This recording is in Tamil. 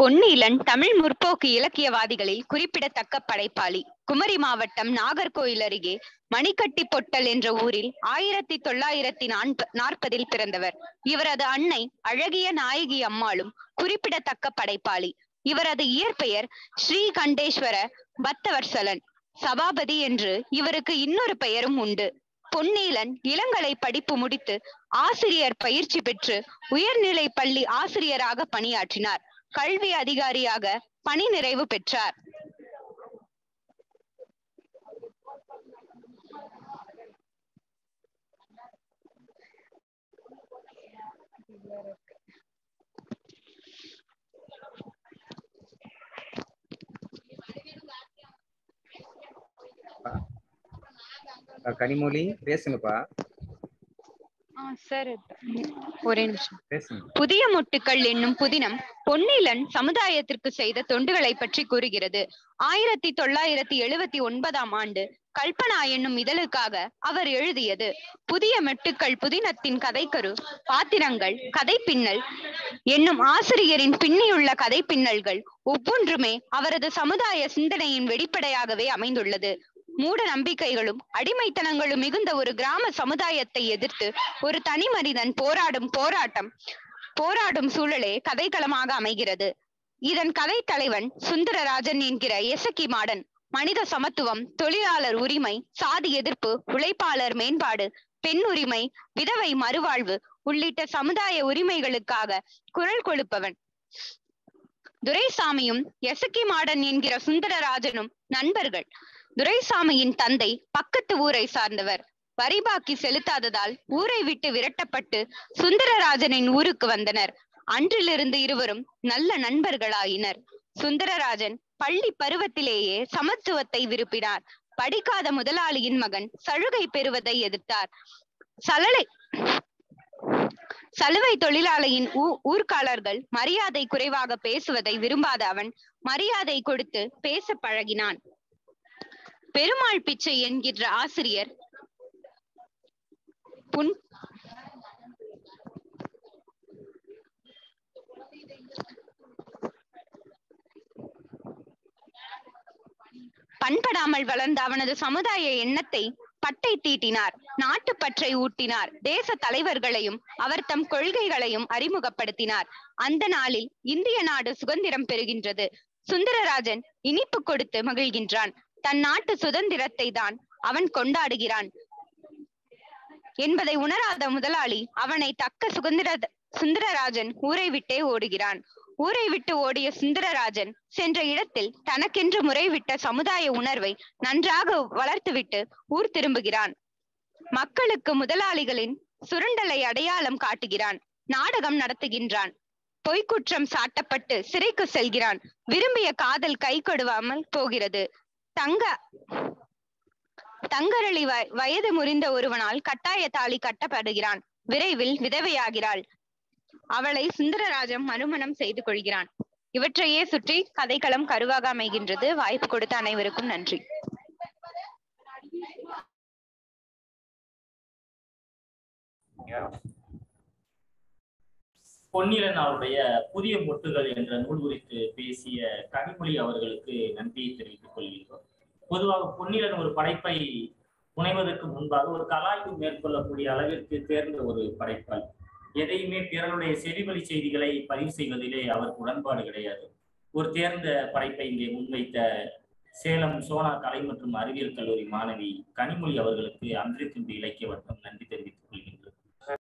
பொன்னீலன் தமிழ் முற்போக்கு இலக்கியவாதிகளில் குறிப்பிடத்தக்க படைப்பாளி குமரி மாவட்டம் நாகர்கோயில் அருகே மணிக்கட்டி பொட்டல் என்ற ஊரில் ஆயிரத்தி தொள்ளாயிரத்தி நான்கு நாற்பதில் பிறந்தவர் இவரது அன்னை அழகிய நாயகி அம்மாளும் குறிப்பிடத்தக்க படைப்பாளி இவரது இயற்பெயர் ஸ்ரீ கண்டேஸ்வர பக்தவர்சலன் சபாபதி என்று இவருக்கு இன்னொரு பெயரும் உண்டு பொன்னீலன் இளங்கலை படிப்பு முடித்து ஆசிரியர் பயிற்சி பெற்று உயர்நிலை பள்ளி ஆசிரியராக பணியாற்றினார் கல்வி அதிகாரியாக பணி நிறைவு பெற்றார் அஹ் கனிமொழி பேசுங்கப்பா சார் ஒரே நிமிஷம் பேசுங்க புதிய மொட்டுக்கள் என்னும் புதினம் பொன்னீலன் சமுதாயத்திற்கு செய்த தொண்டுகளை பற்றி கூறுகிறது ஆயிரத்தி தொள்ளாயிரத்தி எழுவத்தி ஒன்பதாம் ஆண்டு கல்பனா என்னும் இதழுக்காக அவர் எழுதியது புதிய மெட்டுக்கள் புதினத்தின் கதைக்கரு பாத்திரங்கள் கதை பின்னல் என்னும் ஆசிரியரின் பின்னியுள்ள கதை பின்னல்கள் ஒவ்வொன்றுமே அவரது சமுதாய சிந்தனையின் வெளிப்படையாகவே அமைந்துள்ளது மூட நம்பிக்கைகளும் அடிமைத்தனங்களும் மிகுந்த ஒரு கிராம சமுதாயத்தை எதிர்த்து ஒரு தனி மனிதன் போராடும் போராட்டம் போராடும் சூழலே கதைக்களமாக அமைகிறது இதன் கதை தலைவன் சுந்தரராஜன் என்கிற எசக்கி மாடன் மனித சமத்துவம் தொழிலாளர் உரிமை சாதி எதிர்ப்பு உழைப்பாளர் மேம்பாடு பெண் உரிமை விதவை மறுவாழ்வு உள்ளிட்ட சமுதாய உரிமைகளுக்காக குரல் கொடுப்பவன் துரைசாமியும் எசக்கி மாடன் என்கிற சுந்தரராஜனும் நண்பர்கள் துரைசாமியின் தந்தை பக்கத்து ஊரை சார்ந்தவர் வரி பாக்கி செலுத்தாததால் ஊரை விட்டு விரட்டப்பட்டு சுந்தரராஜனின் ஊருக்கு வந்தனர் அன்றிலிருந்து இருவரும் நல்ல நண்பர்களாயினர் சுந்தரராஜன் பள்ளி பருவத்திலேயே சமத்துவத்தை விரும்பினார் படிக்காத முதலாளியின் மகன் சலுகை பெறுவதை எதிர்த்தார் சலலை சலுவை தொழிலாளியின் ஊ- ஊர்க்காரர்கள் மரியாதை குறைவாக பேசுவதை விரும்பாத அவன் மரியாதை கொடுத்து பேச பழகினான் பெருமாள் பிச்சை என்கின்ற ஆசிரியர் புன் பண்படாமல் வளர்ந்த அவனது சமுதாய எண்ணத்தை பட்டை தீட்டினார் நாட்டுப்பற்றை ஊட்டினார் தேச தலைவர்களையும் அவர் தம் கொள்கைகளையும் அறிமுகப்படுத்தினார் அந்த நாளில் இந்திய நாடு சுதந்திரம் பெறுகின்றது சுந்தரராஜன் இனிப்பு கொடுத்து மகிழ்கின்றான் தன் நாட்டு சுதந்திரத்தை தான் அவன் கொண்டாடுகிறான் என்பதை உணராத முதலாளி அவனை தக்க சுதந்திர சுந்தரராஜன் ஊரை விட்டே ஓடுகிறான் ஊரை விட்டு ஓடிய சுந்தரராஜன் சென்ற இடத்தில் தனக்கென்று முறைவிட்ட சமுதாய உணர்வை நன்றாக வளர்த்துவிட்டு ஊர் திரும்புகிறான் மக்களுக்கு முதலாளிகளின் சுரண்டலை அடையாளம் காட்டுகிறான் நாடகம் நடத்துகின்றான் பொய்க்குற்றம் சாட்டப்பட்டு சிறைக்கு செல்கிறான் விரும்பிய காதல் கை கொடுவாமல் போகிறது தங்க தங்கரளி வ- வயது முறிந்த ஒருவனால் கட்டாய தாலி கட்டப்படுகிறான் விரைவில் விதவையாகிறாள் அவளை சுந்தரராஜன் மறுமணம் செய்து கொள்கிறான் இவற்றையே சுற்றி கதைக்களம் கருவாக அமைகின்றது வாய்ப்பு கொடுத்த அனைவருக்கும் நன்றி பொன்னிலன் அவருடைய புதிய மொட்டுகள் என்ற நூல் குறித்து பேசிய கனிமொழி அவர்களுக்கு நன்றியை தெரிவித்துக் கொள்கின்றோம் பொதுவாக பொன்னிலன் ஒரு படைப்பை புனைவதற்கு முன்பாக ஒரு கலாய்வு மேற்கொள்ளக்கூடிய அளவிற்கு தேர்ந்த ஒரு படைப்பாளி எதையுமே பிறருடைய செவிவழி செய்திகளை பதிவு செய்வதிலே அவருக்கு உடன்பாடு கிடையாது ஒரு தேர்ந்த படைப்பை இங்கே முன்வைத்த சேலம் சோனா கலை மற்றும் அறிவியல் கல்லூரி மாணவி கனிமொழி அவர்களுக்கு அன்றிற்கின்ற இலக்கிய வட்டம் நன்றி தெரிவித்துக்